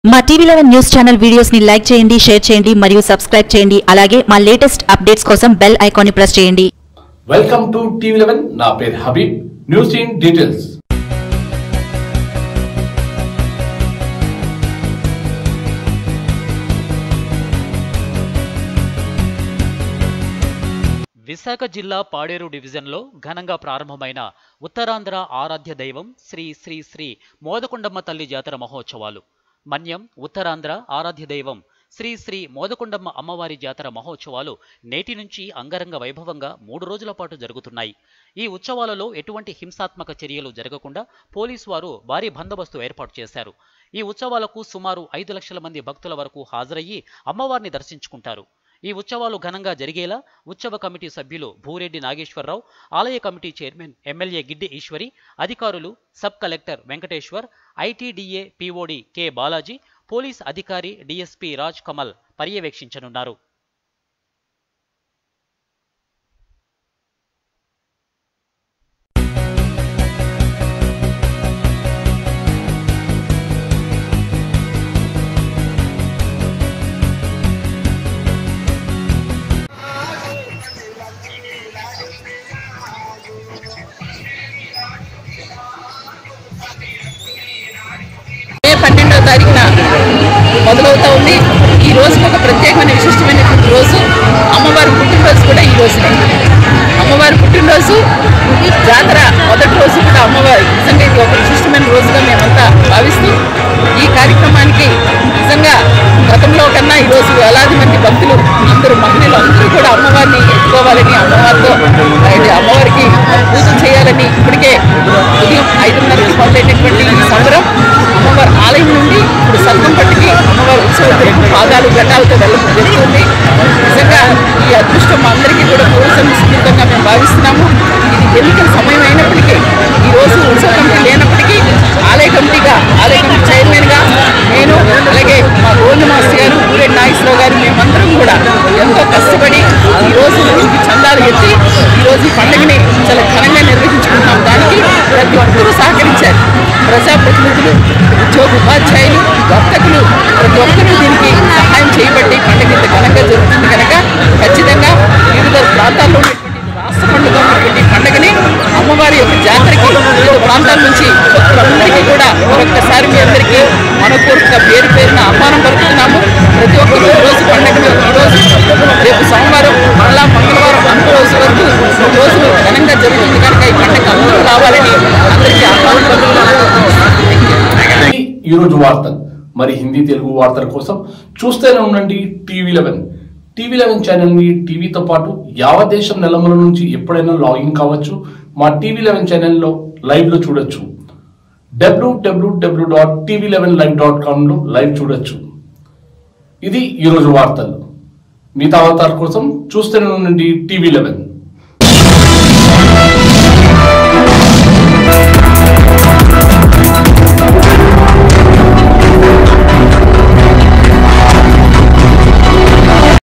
మా TV eleven news channel videos ని like చేయండి షేర్ చేయండి మరియు సబ్స్క్రైబ్ చేయండి అలాగే మా లేటెస్ట్ అప్డేట్స్ కోసం బెల్ ఐకాన్ ని ప్రెస్ చేయండి వెల్కమ్ టు టీవీ లెవెన్ నా పేరు Habib news in details Visakha జిల్లా పాడేరు డివిజన్లో ఘనంగా ప్రారంభమైన ఉత్తరాంధ్ర ఆరాధ్య దైవం శ్రీ శ్రీ శ్రీ మోదకొండమ్మ తల్లి జాతర మహోత్సవాలు మన్యం ఉత్తరాంధ్ర ఆరాధ్య దైవం శ్రీ శ్రీ మోదకొండమ్మ అమ్మవారి జాతర మహోత్సవాలు నేటి నుంచి అంగరంగ వైభవంగా మూడు రోజుల పాటు జరుగుతున్నాయి ఈ ఉత్సవాలలో ఎటువంటి హింసాత్మక చర్యలు జరగకుండా పోలీసు వారు భారీ బందోబస్తు ఏర్పాటు చేశారు ఈ ఉత్సవాలకు సుమారు ఐదు లక్షల మంది భక్తుల వరకు హాజరయ్యి అమ్మవారిని దర్శించుకుంటారు ఈ ఉత్సవాలు ఘనంగా జరిగేలా ఉత్సవ కమిటీ సభ్యులు భూరెడ్డి నాగేశ్వరరావు ఆలయ committee chairman MLA Giddi Eswari అధికారులు సబ్ కలెక్టర్ వెంకటేశ్వర్ ఐటీడీఏ పీఓడి కె బాలాజీ పోలీస్ అధికారి డీఎస్పీ రాజ్ కమల్ పర్యవేక్షించనున్నారు మే పన్నెండవ తారీఖున మొదలవుతా ఉంది ఈ రోజుకి ఒక ప్రత్యేకమైన విశిష్టమైనటువంటి రోజు అమ్మవారి పుట్టినరోజు కూడా ఈ రోజునే అమ్మవారి పుట్టినరోజు ఈ జాతర మొదటి రోజు కూడా అమ్మవారి నిజంగా ఇది ఒక విశిష్టమైన రోజుగా మేమంతా భావిస్తూ ఈ కార్యక్రమానికి నిజంగా గతంలో కన్నా ఈరోజు వేలాది మంది భక్తులు అందరూ మహిళలు అందరూ కూడా అమ్మవారిని ఎత్తుకోవాలని అమ్మవారితో అయితే అమ్మవారికి పూజ చేయాలని ఇప్పటికే ఉదయం ఐదున్నరకి మొదలైనటువంటి ఈ సంబరం అమ్మవారి ఆలయం నుండి ఇప్పుడు సత్తంపట్టికి అమ్మవారి ఉత్సవం పాదాలు గడ్డాలతో వెళ్ళ వెళ్తుంది నిజంగా ఈ అదృష్టం మా అందరికీ కూడా పూర్వం సుదీర్ఘంగా మేము భావిస్తున్నాము ఇది ఎన్నికల సమయం అయినప్పటికీ ఈ రోజు ఉత్సవ కమిటీ లేనప్పటికీ ఆలయ కమిటీగా ఆలయ కమిటీ చైర్మన్గా నేను అలాగే మా గోవింద మాస్టర్ గారు ఊరెడ్డి నాగేశ్వరరావు గారు మేమందరం కూడా ఎంతో కష్టపడి ఈ రోజు ఈ చందాలు ఎత్తి ఈ రోజు ఈ పండుగని చాలా ఘనంగా నిర్వహించుకుంటున్నాం దానికి ప్రతి ఒక్కరూ సహకరించారు ప్రజాప్రతినిధులు ఉద్యోగ ఉపాధ్యాయులు వర్తకులు ప్రతి ఒక్కరూ దీనికి సహాయం చేయబట్టి పండుగ ఇంత ఘనంగా జరుగుతుంది కనుక ఖచ్చితంగా వివిధ ప్రాంతాల్లో ఉన్నటువంటి రాష్ట్ర పండుగ ఉన్నటువంటి పండుగని అమ్మవారి యొక్క జాతరకి వివిధ ప్రాంతాల నుంచి భక్తులందరికీ కూడా మరొక్కసారి మీ అందరికీ మనపూర్వక పేరు పేరున ఆహ్వానం పలుకుతున్నాము ప్రతి ఒక్కరు ఈ రోజు పండుగను ఈ రోజు రేపు సోమవారం మళ్ళా మంగళవారం అన్ని రోజు వరకు ఈ రోజులు ఘనంగా జరుగుతుంది కనుక ఈ పండుగ అందరూ రావాలని అందరికీ ఆహ్వానం పలుకుతున్నాము ఇది ఈరోజు వార్తలు మరి హిందీ తెలుగు వార్తల కోసం చూస్తూనే ఉండండి TV eleven TV eleven channel ని టీవీతో పాటు యావత్ దేశం నెలమల నుంచి ఎప్పుడైనా లాగిన్ కావచ్చు మా టీవీ లెవెన్ ఛానల్లో లైవ్ లో చూడొచ్చు డబ్ల్యూడబ్ల్యూడబ్ల్యూ dot TV eleven live dot కామ్లో లైవ్ చూడొచ్చు ఇది ఈరోజు వార్తలు మిగతా అవతార కోసం చూస్తూనే ఉండండి టీవీ లెవెన్